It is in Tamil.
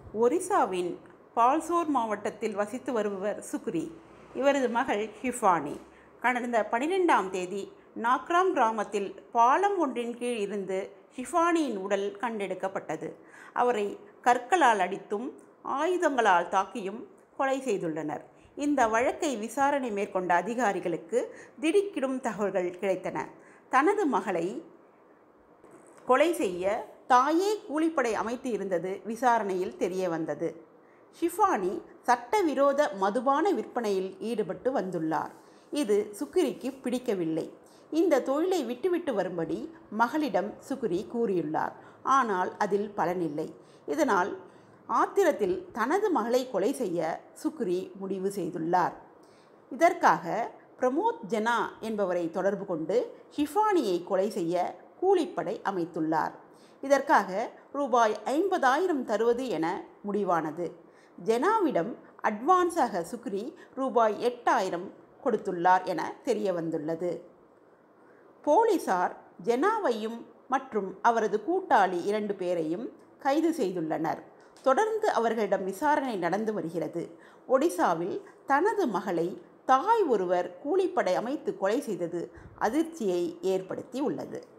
ஒரிசாவின் பால்சோர் மாவட்டத்தில் வசித்து வருபவர் சுக்ரி இவரது மகள் ஷிஃபானி கடந்த பனிரெண்டாம் தேதி நாக்ராம் கிராமத்தில் பாலம் ஒன்றின் கீழ் இருந்து ஷிஃபானியின் உடல் கண்டெடுக்கப்பட்டது அவரை கற்களால் அடித்தும் ஆயுதங்களால் தாக்கியும் கொலை செய்துள்ளனர் இந்த வழக்கை விசாரணை மேற்கொண்ட அதிகாரிகளுக்கு திடுக்கிடும் தகவல்கள் கிடைத்தன தனது மகளை கொலை செய்ய தாயே கூலிப்படை அமைத்து இருந்தது விசாரணையில் தெரிய வந்தது ஷிஃபானி சட்டவிரோத மதுபான விற்பனையில் ஈடுபட்டு வந்துள்ளார் இது சுக்கிரிக்கு பிடிக்கவில்லை இந்த தொழிலை விட்டுவிட்டு வரும்படி மகளிடம் சுக்ரி கூறியுள்ளார் ஆனால் அதில் பலனில்லை இதனால் ஆத்திரத்தில் தனது மகளை கொலை செய்ய சுக்ரி முடிவு செய்துள்ளார் இதற்காக பிரமோத் ஜெனா என்பவரை தொடர்பு கொண்டு ஷிஃபானியை கொலை செய்ய கூலிப்படை அமைத்துள்ளார் இதற்காக ரூபாய் ஐம்பதாயிரம் தருவது என முடிவானது ஜெனாவிடம் அட்வான்ஸாக சுக்ரி ரூபாய் எட்டாயிரம் கொடுத்துள்ளார் என தெரிய வந்துள்ளது போலீசார் ஜெனாவையும் மற்றும் அவரது கூட்டாளி இரண்டு பேரையும் கைது செய்துள்ளனர் தொடர்ந்து அவர்களிடம் விசாரணை நடந்து வருகிறது ஒடிசாவில் தனது மகளை தாய் ஒருவர் கூலிப்படை அமைத்து கொலை செய்தது அதிர்ச்சியை ஏற்படுத்தி உள்ளது